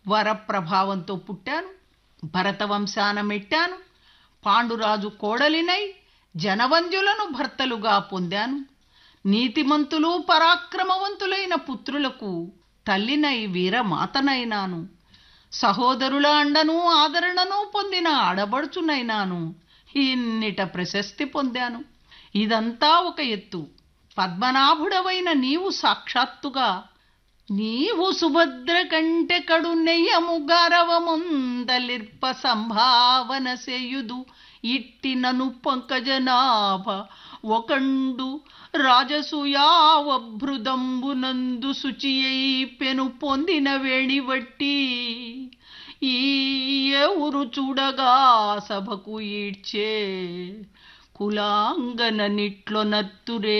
వరప్రభావంతో పుట్టాను భరతవంశాన మెట్టాను పాండురాజు కోడలినై జనవంజులను భర్తలుగా పొందాను నీతిమంతులు పరాక్రమవంతులైన పుత్రులకు తల్లినై వీరమాతనైనాను సహోదరుల అండను ఆదరణను పొందిన ఆడబడుచునైనాను ఇన్నిట ప్రశస్తి పొందాను ఇదంతా ఒక ఎత్తు పద్మనాభుడవైన నీవు సాక్షాత్తుగా నీవు సుభద్ర కంటే కడు నెయ్యము గరవముందలిర్ప సంభావన సేయుదు ఇట్టి నను పంకజనాభ ఒకండు రాజసుయావభృదంబునందు శుచియై పెను పొందిన వేణివట్టి ఈ ఎవరు చూడగా సభకు ఈడ్చే కులాంగన నిట్లో నత్తురే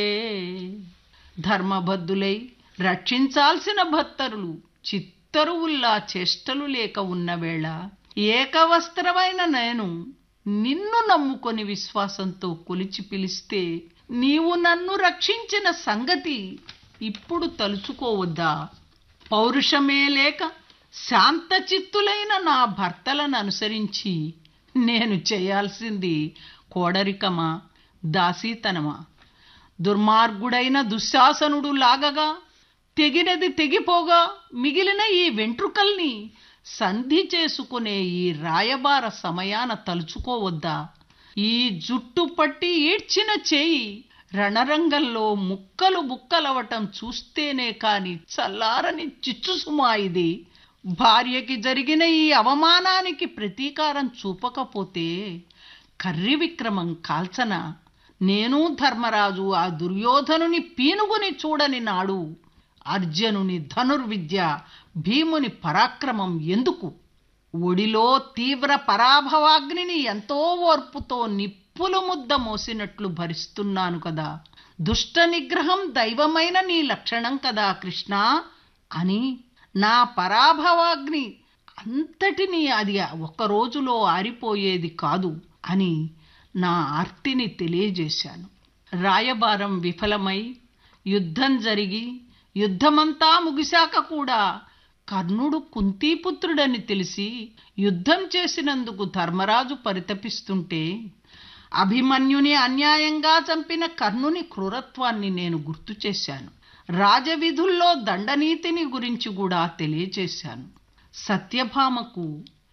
ధర్మబద్ధులై రక్షించాల్సిన భత్తరులు చిత్తరువుల్లా చేష్టలు లేక ఉన్న వేళ ఏకవస్త్రమైన నేను నిన్ను నమ్ముకొని విశ్వాసంతో కొలిచి పిలిస్తే నీవు నన్ను రక్షించిన సంగతి ఇప్పుడు తలుచుకోవద్దా పౌరుషమే లేక శాంతచిత్తులైన నా భర్తలను అనుసరించి నేను చేయాల్సింది కోడరికమా దాసీతనమా దుర్మార్గుడైన దుశ్శాసనుడు లాగగా తెగినది తెగిపోగా మిగిలిన ఈ వెంట్రుకల్ని సంధి చేసుకునే ఈ రాయబార సమయాన తలుచుకోవద్దా ఈ జుట్టు పట్టి ఈడ్చిన చేయి రణరంగంలో ముక్కలు బుక్కలవటం చూస్తేనే కాని చల్లారని చిచ్చుసుమా ఇది భార్యకి జరిగిన ఈ అవమానానికి ప్రతీకారం చూపకపోతే కర్రి విక్రమం కాల్చన నేను ధర్మరాజు ఆ దుర్యోధనుని పీనుగుని చూడని నాడు అర్జునుని ధనుర్విద్య భీముని పరాక్రమం ఎందుకు ఒడిలో తీవ్ర పరాభవాగ్నిని ఎంతో ఓర్పుతో నిప్పులు ముద్ద మోసినట్లు భరిస్తున్నాను కదా దుష్ట నిగ్రహం దైవమైన నీ లక్షణం కదా కృష్ణ అని నా పరాభవాగ్ని అంతటినీ అది ఒక్క రోజులో ఆరిపోయేది కాదు అని నా ఆర్తిని తెలియజేశాను రాయబారం విఫలమై యుద్ధం జరిగి యుద్ధమంతా ముగిశాక కూడా కర్ణుడు కుంతీపుత్రుడని తెలిసి యుద్ధం చేసినందుకు ధర్మరాజు పరితపిస్తుంటే అభిమన్యుని అన్యాయంగా చంపిన కర్ణుని క్రూరత్వాన్ని నేను గుర్తు చేశాను రాజవిధుల్లో దండనీతిని గురించి కూడా తెలియచేశాను సత్యభామకు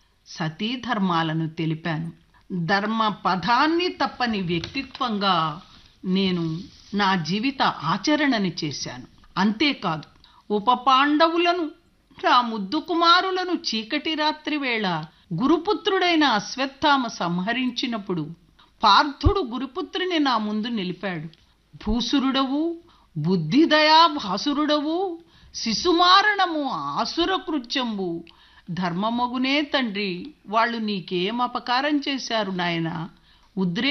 సతీధర్మాలను తెలిపాను ధర్మ పదాన్ని తప్పని వ్యక్తిత్వంగా నేను నా జీవిత ఆచరణని చేశాను అంతేకాదు ఉప పాండవులను నా ముద్దు కుమారులను చీకటి రాత్రి వేళ గురుపుత్రుడైన అశ్వత్థామ సంహరించినప్పుడు పార్థుడు గురుపుత్రుని నా ముందు నిలిపాడు భూసురుడవు బుద్ధిదయా భాసురుడవు శిశుమారణము ఆసుర కృత్యంబు ధర్మమగునే తండ్రి వాళ్ళు నీకేం అపకారం చేశారు నాయన ఉద్రే